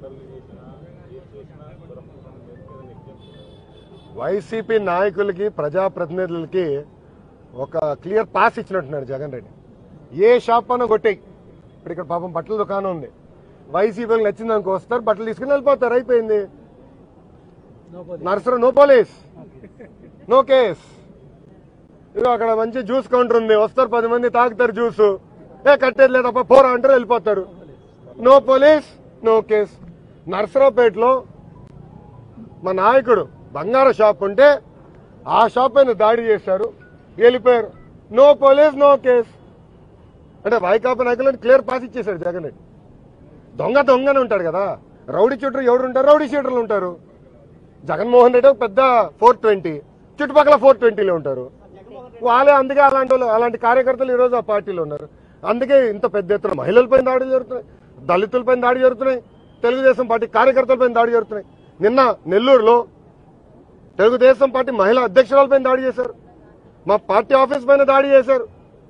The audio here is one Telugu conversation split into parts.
టెండర్లు చేసినా ఏం చేసినా దొరకకుండా ఎగ్జామ్స్ వైసీపీ నాయకులకి ప్రజాప్రతినిధులకి ఒక క్లియర్ పాస్ ఇచ్చినట్టున్నాడు జగన్ రెడ్డి ఏ షాప్ అన్న కొట్టేయి ఇప్పుడు ఇక్కడ పాపం బట్టల దుకాణం ఉంది వైసీపీకి నచ్చింది అనుకో వస్తారు బట్టలు తీసుకుని వెళ్ళిపోతారు అయిపోయింది నర్సరీ నో పోలీస్ నో కేస్ ఇదిగో అక్కడ మంచి జ్యూస్ కౌంటర్ ఉంది వస్తారు పది మంది తాగుతారు జ్యూస్ ఏ కట్టేది లేదప్ప పోరా అంటారు వెళ్ళిపోతారు నో పోలీస్ నో కేస్ నర్సరావుపేటలో మా నాయకుడు బంగారు షాప్ ఉంటే ఆ షాప్ పైన దాడి చేశారు వెళ్ళిపోయారు నో పోలీస్ నో కేస్ అంటే వైకాపా నాయకులు క్లియర్ పాస్ ఇచ్చేశాడు జగన్ రెడ్డి దొంగ దొంగనే ఉంటాడు కదా రౌడీ షూటర్ ఎవరు ఉంటారు రౌడీ షూటర్లు ఉంటారు జగన్మోహన్ రెడ్డి ఒక పెద్ద ఫోర్ ట్వంటీ చుట్టుపక్కల ఫోర్ ట్వంటీలో ఉంటారు వాళ్ళే అందుకే అలాంటి వాళ్ళు అలాంటి కార్యకర్తలు ఈరోజు ఆ పార్టీలో ఉన్నారు అందుకే ఇంత పెద్ద ఎత్తున మహిళలపైన దాడి జరుగుతున్నాయి దళితులపైన దాడి జరుగుతున్నాయి తెలుగుదేశం పార్టీ కార్యకర్తలపైన దాడి జరుగుతున్నాయి నిన్న నెల్లూరులో తెలుగుదేశం పార్టీ మహిళా అధ్యక్షురాలపైన దాడి చేశారు మా పార్టీ ఆఫీస్ పైన దాడి చేశారు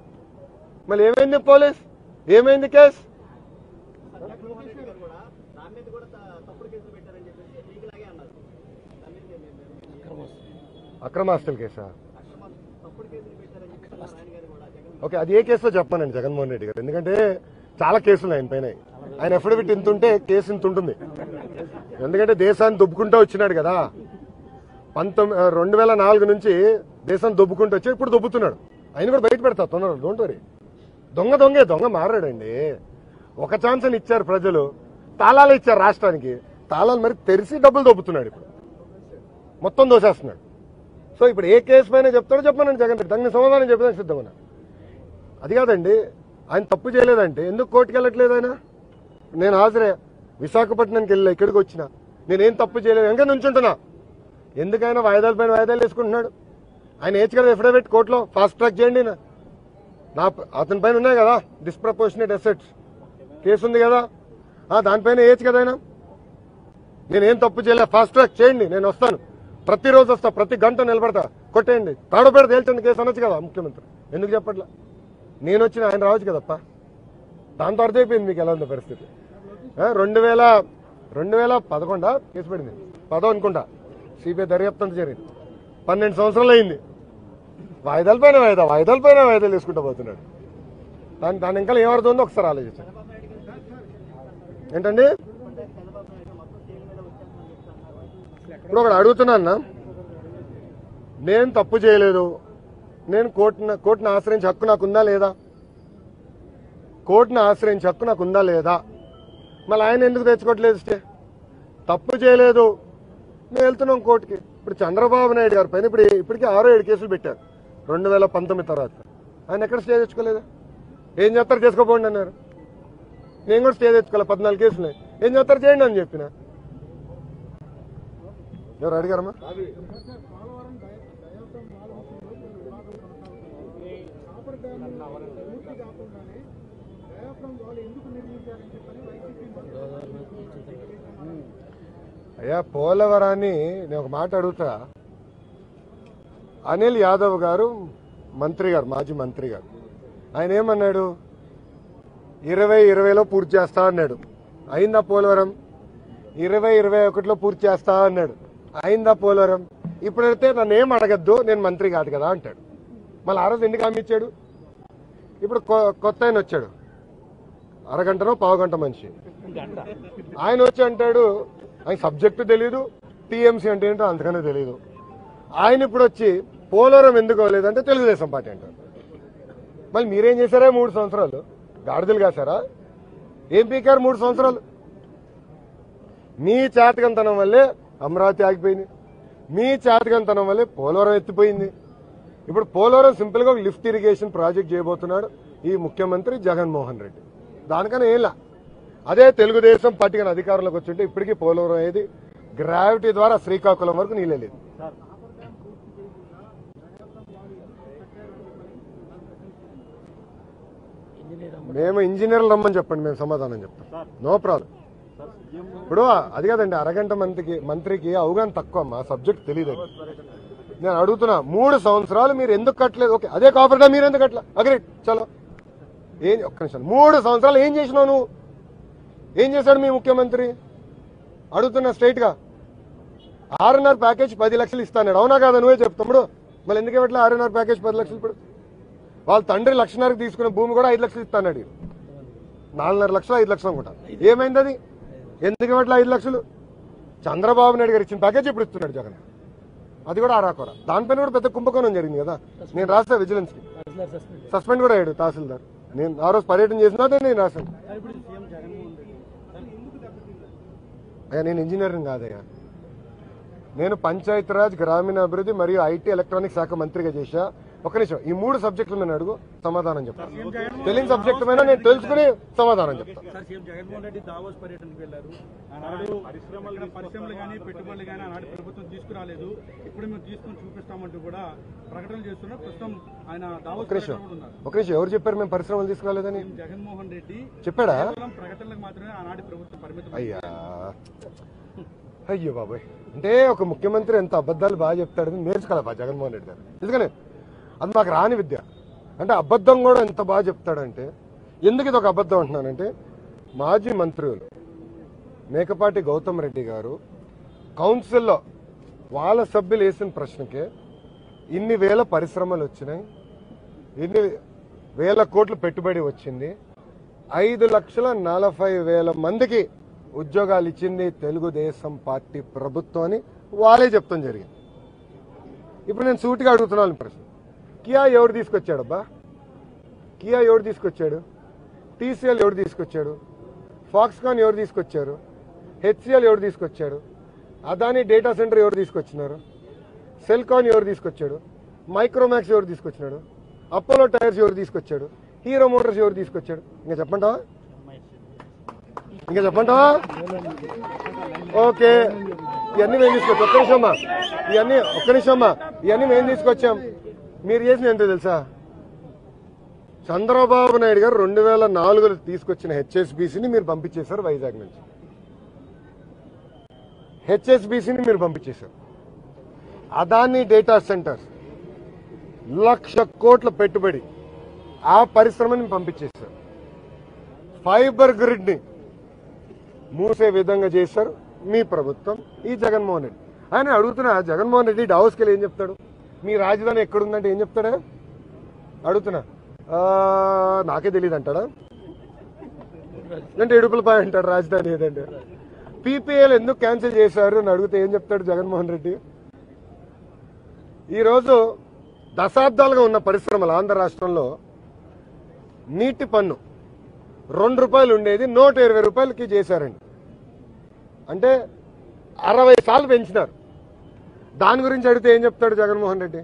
మళ్ళీ ఏమైంది పోలీస్ ఏమైంది కేసు జగన్మోహన్ రెడ్డి గారు కూడా నా మీద కూడా త- తప్పుడు కేసులు పెట్టారని చెప్పేసి మీకులాగే అన్నారు దాని మీద మీ- మీ- మీ- అక్రమాస్తుల కేసా అక్రమ తప్పుడు కేసులు పెట్టారని చెప్పేసి అన్నారు ఆయన గారు కూడా జగన్ ఓకే అది ఏ కేసులో చెప్పానండి జగన్మోహన్ రెడ్డి గారు ఎందుకంటే చాలా కేసులు ఆయన పైన ఆయన ఎఫిడవిట్ ఇంత ఉంటే కేసు ఇంత ఉంటుంది ఎందుకంటే దేశాన్ని దొబ్బుకుంటూ వచ్చినాడు కదా పంతొమ్మిది రెండు వేల నాలుగు నుంచి దేశాన్ని దొబ్బుకుంటూ వచ్చి ఇప్పుడు దొబ్బుతున్నాడు ఆయన కూడా బయట పెడతా తొందర డోంట్ వరీ దొంగ దొంగే దొంగ మారాడండి ఒక ఛాన్స్ అని ఇచ్చారు ప్రజలు తాళాలు ఇచ్చారు రాష్ట్రానికి తాళాలు మరి తెరిచి డబ్బులు దొబ్బుతున్నాడు ఇప్పుడు మొత్తం దోసేస్తున్నాడు సో ఇప్పుడు ఏ కేసు పైన చెప్తాడో చెప్పానండి జగన్ రెడ్డి దానికి సమాధానం చెప్పడానికి సిద్ధం ఉన్నా అది కాదండి ఆయన తప్పు చేయలేదంటే ఎందుకు కోర్టుకు వెళ్ళట్లేదు ఆయన నేను హాజరే విశాఖపట్నంకి వెళ్ళా ఇక్కడికి వచ్చిన నేనేం తప్పు చేయలేదు ఇంకా నుంచుంటున్నా ఎందుకైనా వాయిదాల పైన వాయిదాలు వేసుకుంటున్నాడు ఆయన ఏజ్ కదా ఎఫిడవిట్ కోర్టులో ఫాస్ట్ ట్రాక్ చేయండి నా నా అతని పైన ఉన్నాయి కదా డిస్ప్రపోర్షనేట్ అసెట్స్ కేసు ఉంది కదా ఆ, దానిపైన ఏజ్ కదా ఆయన నేనేం తప్పు చేయలే ఫాస్ట్ ట్రాక్ చేయండి నేను వస్తాను ప్రతిరోజు వస్తా ప్రతి గంట నిలబడతా కొట్టేయండి తాడోపేట తేల్చండి కేసు అనొచ్చు కదా ముఖ్యమంత్రి ఎందుకు చెప్పట్లా నేను వచ్చిన ఆయన రావచ్చు కదప్ప దాంతో అర్థమైపోయింది మీకు ఎలా ఉంది పరిస్థితి ఆ, రెండు వేల రెండు వేల పదకొండా కేసు పడింది పదో అనుకుంటా సిబిఐ దర్యాప్తు అంతా జరిగింది పన్నెండు సంవత్సరాలు అయింది వాయిదాల పైన వాయిదా వాయిదాల పైన వాయిదాలు వేసుకుంటూ పోతున్నాడు దాని దాని ఇంకా ఏమర్థం ఉందో ఒకసారి ఆలోచించండి ఏంటండి ఇప్పుడు ఒకటి అడుగుతున్నాను నేను తప్పు చేయలేదు నేను కోర్టును కోర్టును ఆశ్రయించే హక్కు నాకు ఉందా లేదా కోర్టును ఆశ్రయించే హక్కు నాకు ఉందా లేదా మళ్ళీ ఆయన ఎందుకు తెచ్చుకోవట్లేదు స్టే తప్పు చేయలేదు మేము వెళ్తున్నాం కోర్టుకి ఇప్పుడు చంద్రబాబు నాయుడు గారి పైన ఇప్పుడు ఇప్పటికీ ఆరో ఏడు కేసులు పెట్టారు రెండు వేల పంతొమ్మిది తర్వాత ఆయన ఎక్కడ స్టే తెచ్చుకోలేదు ఏం చేస్తారు చేసుకోపోండి అన్నారు నేను కూడా స్టే తెచ్చుకోవాలి పద్నాలుగు కేసులు ఏం చేస్తారు చేయండి అని చెప్పిన ఎవరు అడిగారమ్మా అయ్యా పోలవరాన్ని నేను ఒక మాట అడుగుతా అనిల్ యాదవ్ గారు మంత్రి గారు మాజీ మంత్రి గారు ఆయన ఏమన్నాడు ఇరవై ఇరవైలో పూర్తి చేస్తా అన్నాడు అయిందా పోలవరం ఇరవై ఇరవై ఒకటిలో పూర్తి చేస్తా అన్నాడు అయిందా పోలవరం ఇప్పుడైతే నన్ను ఏం అడగద్దు నేను మంత్రి కాదు కదా అంటాడు మళ్ళీ ఆ రోజు ఎందుకు హామీ ఇచ్చాడు ఇప్పుడు కొ- కొత్త ఆయన వచ్చాడు అరగంటనో పావు గంట మనిషి ఆయన వచ్చి అంటాడు ఆయన సబ్జెక్టు తెలియదు టీఎంసీ అంటే ఏంటో అంతకనే తెలియదు ఆయన ఇప్పుడు వచ్చి పోలవరం ఎందుకు అవ్వలేదంటే తెలుగుదేశం పార్టీ అంటారు మళ్ళీ మీరేం చేశారా మూడు సంవత్సరాలు గాడిదలు కాశారా ఏం పీకారు మూడు సంవత్సరాలు మీ చేతకంతనం వల్లే అమరావతి ఆగిపోయింది మీ చేతకంతనం వల్లే పోలవరం ఎత్తిపోయింది ఇప్పుడు పోలవరం సింపుల్ గా ఒక లిఫ్ట్ ఇరిగేషన్ ప్రాజెక్ట్ చేయబోతున్నాడు ఈ ముఖ్యమంత్రి జగన్మోహన్ రెడ్డి దానికన్నా ఏంలా అదే తెలుగుదేశం పార్టీ కానీ అధికారంలోకి వచ్చింటే ఇప్పటికీ పోలవరం అయ్యేది గ్రావిటీ ద్వారా శ్రీకాకుళం వరకు నీళ్ళే లేదు మేము ఇంజనీర్లు రమ్మని చెప్పండి మేము సమాధానం చెప్తాం నో ప్రాబ్లం ఇప్పుడు అది కాదండి అరగంట మంత్రికి మంత్రికి అవగాహన తక్కువ మా సబ్జెక్ట్ తెలియదు నేను అడుగుతున్నా మూడు సంవత్సరాలు మీరు ఎందుకు కట్టలేదు ఓకే అదే కాపరేటా మీరు ఎందుకు కట్టలే అగ్రేట్ చలో ఏం ఒక్క నిమిషం మూడు సంవత్సరాలు ఏం చేసినావు నువ్వు ఏం చేశాడు మీ ముఖ్యమంత్రి అడుగుతున్నా స్ట్రైట్ గా ఆర్ఎన్ఆర్ ప్యాకేజ్ పది లక్షలు ఇస్తాడు అవునా కాదా నువ్వే చెప్తాడు మళ్ళీ ఎందుకు ఇవ్వట్లే ఆర్ఎన్ఆర్ ప్యాకేజ్ పది లక్షలు ఇప్పుడు వాళ్ళ తండ్రి లక్షన్నరకు తీసుకున్న భూమి కూడా ఐదు లక్షలు ఇస్తాడు నాలుగున్నర లక్షలు ఐదు లక్షలు అనుకుంటా ఏమైంది అది ఎందుకు ఇవ్వట్లే ఐదు లక్షలు చంద్రబాబు నాయుడు గారు ఇచ్చిన ప్యాకేజ్ ఇప్పుడు ఇస్తున్నాడు జగన్ అది కూడా ఆరాకోర దానిపైన కూడా పెద్ద కుంభకోణం జరిగింది కదా నేను రాస్తా విజిలెన్స్ కి సస్పెండ్ కూడా అయ్యాడు తహసీల్దార్ నేను ఆ రోజు పర్యటన చేసినా అదే నేను రాశాను ఇప్పుడు సీఎం జగన్మోహన్ రెడ్డి సార్ ఎందుకు దెబ్బతింది అయ్యా నేను ఇంజనీరింగ్ కాదయ్యా నేను పంచాయతీరాజ్ గ్రామీణాభివృద్ధి మరియు ఐటీ ఎలక్ట్రానిక్ శాఖ మంత్రిగా చేశా ఒక నిమిషం ఈ మూడు సబ్జెక్టులు నేను అడుగు సమాధానం చెప్తాను తెలియని సబ్జెక్టు మీద నేను తెలుసుకుని సమాధానం చెప్తాను సార్ సీఎం జగన్మోహన్ రెడ్డి దావోస్ పర్యటనకు వెళ్లారు ఆనాడు ఇక్కడ పరిశ్రమలు కానీ పెట్టుబడులు కానీ ఆనాడు ప్రభుత్వం తీసుకురాలేదు ఇప్పుడు మేము తీసుకొని చూపిస్తామంటూ కూడా ప్రకటనలు చేస్తున్నారు ప్రస్తుతం ఆయన దావోస్ ఒక నిమిషం పర్యటనలో కూడా ఉన్నారు ఒక నిమిషం ఎవరు చెప్పారు మేము పరిశ్రమలు తీసుకురాలేదని సీఎం జగన్మోహన్ రెడ్డి చెప్పాడా కేవలం ప్రకటనలకు మాత్రమే ఆనాటి ప్రభుత్వం పరిమితం అయ్యా అయ్యో బాబాయ్ అంటే ఒక ముఖ్యమంత్రి ఎంత అబద్ధాలు బాగా చెప్తాడని నేర్చుకోవాలబ్బా జగన్మోహన్ రెడ్డి గారు ఎందుకని అది మాకు రాని విద్య అంటే అబద్ధం కూడా ఎంత బాగా చెప్తాడంటే ఎందుకు ఇది ఒక అబద్ధం అంటున్నానంటే మాజీ మంత్రులు మేకపాటి గౌతమ్ రెడ్డి గారు కౌన్సిల్లో వాళ్ళ సభ్యులు వేసిన ప్రశ్నకే ఇన్ని వేల పరిశ్రమలు వచ్చినాయి ఇన్ని వేల కోట్లు పెట్టుబడి వచ్చింది ఐదు లక్షల నలభై వేల మందికి ఉద్యోగాలు ఇచ్చింది తెలుగుదేశం పార్టీ ప్రభుత్వం అని వాళ్ళే చెప్తాం జరిగింది ఇప్పుడు నేను సూటిగా అడుగుతున్నాను ప్రశ్న కియా ఎవరు తీసుకొచ్చాడబ్బా కియా ఎవరు తీసుకొచ్చాడు టీసీఎల్ ఎవరు తీసుకొచ్చాడు ఫాక్స్కాన్ ఎవరు తీసుకొచ్చారు హెచ్సిఎల్ ఎవరు తీసుకొచ్చాడు అదాని డేటా సెంటర్ ఎవరు తీసుకొచ్చినారు సెల్కాన్ ఎవరు తీసుకొచ్చాడు మైక్రోమాక్స్ ఎవరు తీసుకొచ్చినాడు అపోలో టైర్స్ ఎవరు తీసుకొచ్చాడు హీరో మోటార్స్ ఎవరు తీసుకొచ్చాడు ఇంకా చెప్పంటావా ఇంకా చెప్పంటావా ఓకే ఇవన్నీ మేము తీసుకొచ్చాం ఒక్క నిమిషం అమ్మా ఇవన్నీ ఒక్క నిమిషం అమ్మా ఇవన్నీ మేము తీసుకొచ్చాం మీరు చేసిన ఏంటో తెలుసా చంద్రబాబు నాయుడు గారు రెండు వేల నాలుగులో తీసుకొచ్చిన హెచ్ఎస్బిసిని మీరు పంపించేశారు వైజాగ్ నుంచి హెచ్ఎస్బిసిని మీరు పంపించేశారు అదాని డేటా సెంటర్ లక్ష కోట్ల పెట్టుబడి ఆ పరిశ్రమని పంపించేశారు ఫైబర్ గ్రిడ్ ని మూసే విధంగా చేశారు మీ ప్రభుత్వం ఈ జగన్మోహన్ రెడ్డి ఆయన అడుగుతున్నా జగన్మోహన్ రెడ్డి డావోస్కి వెళ్ళి ఏం చెప్తాడు మీ రాజధాని ఎక్కడుందంటే ఏం చెప్తాడా అడుగుతున్నా "ఆ, నాకే తెలియదు అంటాడా అంటే ఇడుపులపాయ అంటాడు రాజధాని ఏదంటే పీపీఎల్ ఎందుకు క్యాన్సిల్ చేశారు అని అడిగితే ఏం చెప్తాడు జగన్మోహన్ రెడ్డి ఈరోజు దశాబ్దాలుగా ఉన్న పరిశ్రమలు ఆంధ్ర రాష్ట్రంలో నీటి పన్ను రెండు రూపాయలు ఉండేది నూట ఇరవై రూపాయలకి చేశారండి అంటే అరవై సార్లు పెంచినారు దాని గురించి అడిగితే ఏం చెప్తాడు జగన్మోహన్ రెడ్డి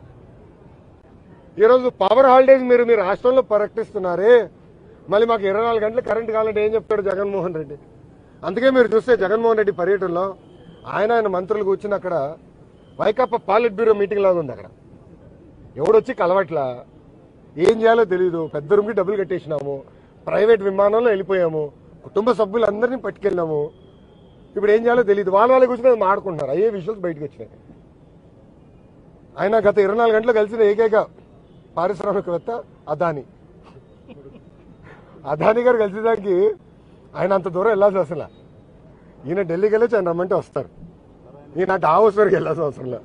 ఈరోజు పవర్ హాలిడేస్ మీరు మీ రాష్ట్రంలో ప్రకటిస్తున్నారే మళ్ళీ మాకు ఇరవై నాలుగు గంటలు కరెంట్ కావాలంటే ఏం చెప్తాడు జగన్మోహన్ రెడ్డి అందుకే మీరు చూస్తే జగన్మోహన్ రెడ్డి పర్యటనలో ఆయన ఆయన మంత్రులు కూర్చుని అక్కడ వైకాపా పాలిట్ బ్యూరో మీటింగ్ లాగా ఉంది అక్కడ ఎవడొచ్చి కలవట్లా ఏం చేయాలో తెలియదు పెద్ద రూమ్కి డబ్బులు కట్టేసినాము ప్రైవేట్ విమానంలో వెళ్ళిపోయాము కుటుంబ సభ్యులందరినీ పట్టుకెళ్ళాము ఇప్పుడు ఏం చేయాలో తెలియదు వాళ్ళ వాళ్ళ కూర్చొని మాడుకుంటున్నారు అయ్యే విషయాలు బయటకు వచ్చినాయి ఆయన గత ఇరవై నాలుగు గంటలు కలిసిన ఏకైక పారిశ్రామికవేత్త అదాని అదాని గారు కలిసేదానికి ఆయన అంత దూరం వెళ్ళాల్సి అసలు ఈయన ఢిల్లీకి వెళ్ళొచ్చి ఆయన రమ్మంటే వస్తారు ఈయన డావోస్ వరకు వెళ్ళాల్సిన అవసరం లేదు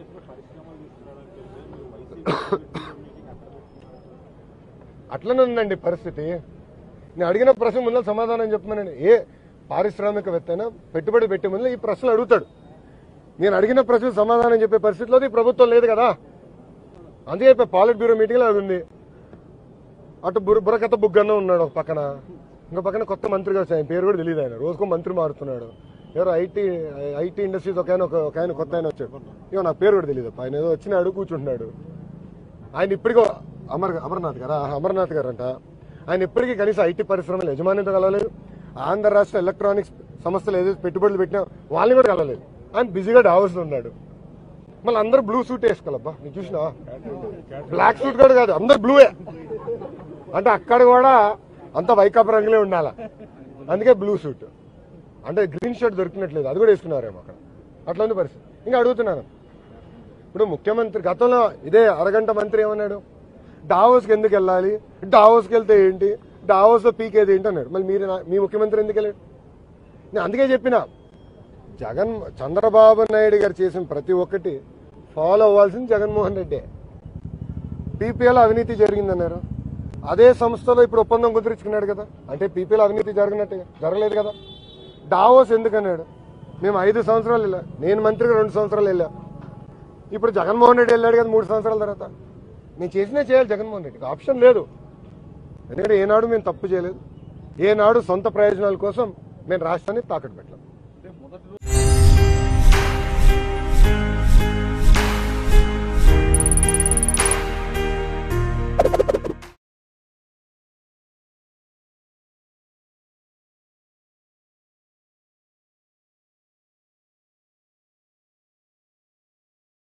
అట్లనే ఉందండి పరిస్థితి నేను అడిగిన ప్రశ్న ముందు సమాధానం చెప్పమనండి ఏ పారిశ్రామికవేత్త అయినా పెట్టుబడి పెట్టే ముందు ఈ ప్రశ్నలు అడుగుతాడు నేను అడిగిన ప్రశ్న సమాధానం చెప్పే పరిస్థితిలో ఈ ప్రభుత్వం లేదు కదా అందుకే చెప్పే పాలిట్ బ్యూరో మీటింగ్లో అది ఉంది అటు బుర్ర బుర్రకథ బుగ్గన్న ఉన్నాడు ఒక పక్కన ఇంకో పక్కన కొత్త మంత్రి గారు ఆయన పేరు కూడా తెలియదు ఆయన రోజుకో మంత్రి మారుతున్నాడు ఎవరో ఐటీ ఐటీ ఇండస్ట్రీస్ ఒక ఆయన ఒక ఒక ఆయన కొత్త ఆయన వచ్చాడు ఇగో నా పేరు కూడా తెలియదు ఆయన ఏదో వచ్చినాడు కూర్చుంటున్నాడు ఆయన ఇప్పటికో అమర్ అమర్నాథ్ గారా అమర్నాథ్ గారు అంట ఆయన ఇప్పటికీ కనీసం ఐటీ పరిశ్రమలు యజమానితో కలవలేదు ఆంధ్ర రాష్ట్ర ఎలక్ట్రానిక్స్ సంస్థలు ఏదైతే పెట్టుబడులు పెట్టినా వాళ్ళని కూడా కలవలేదు ఆయన బిజీగా డావోస్లో ఉన్నాడు మళ్ళీ అందరూ బ్లూ సూట్ వేసుకోవాలబ్బా నీకు చూసినా బ్లాక్ సూట్ కూడా కాదు అందరు బ్లూయే అంటే అక్కడ కూడా అంత వైకాపా రంగులే ఉండాల అందుకే బ్లూ సూట్ అంటే గ్రీన్ షర్ట్ దొరికినట్లేదు అది కూడా వేసుకున్నారేమో అక్కడ అట్లా ఉంది పరిస్థితి ఇంకా అడుగుతున్నాను ఇప్పుడు ముఖ్యమంత్రి గతంలో ఇదే అరగంట మంత్రి ఏమన్నాడు డావోస్కి ఎందుకు వెళ్ళాలి డావోస్కి వెళ్తే ఏంటి డావోస్లో పీకేది ఏంటి అన్నాడు మళ్ళీ మీరు నా- మీ ముఖ్యమంత్రి ఎందుకు వెళ్ళాడు నేను అందుకే చెప్పిన జగన్ చంద్రబాబు నాయుడు గారు చేసిన ప్రతి ఒక్కటి ఫాలో అవ్వాల్సింది జగన్మోహన్ రెడ్డి పీపీఎల్ అవినీతి జరిగిందన్నారు అదే సంస్థలో ఇప్పుడు ఒప్పందం కుదుర్చుకున్నాడు కదా అంటే పీపీఎల్ అవినీతి జరగనట్టే జరగలేదు కదా డావోస్ ఎందుకన్నాడు మేము ఐదు సంవత్సరాలు వెళ్ళా నేను మంత్రిగా రెండు సంవత్సరాలు వెళ్ళా ఇప్పుడు జగన్మోహన్ రెడ్డి వెళ్ళాడు కదా మూడు సంవత్సరాల తర్వాత నేను చేసినా చేయాలి జగన్మోహన్ రెడ్డికి ఆప్షన్ లేదు ఎందుకంటే ఏనాడు మేము తప్పు చేయలేదు ఏనాడు సొంత ప్రయోజనాల కోసం మేము రాష్ట్రాన్ని తాకట్టు పెట్టలేదు అంటే మొదటి రోజు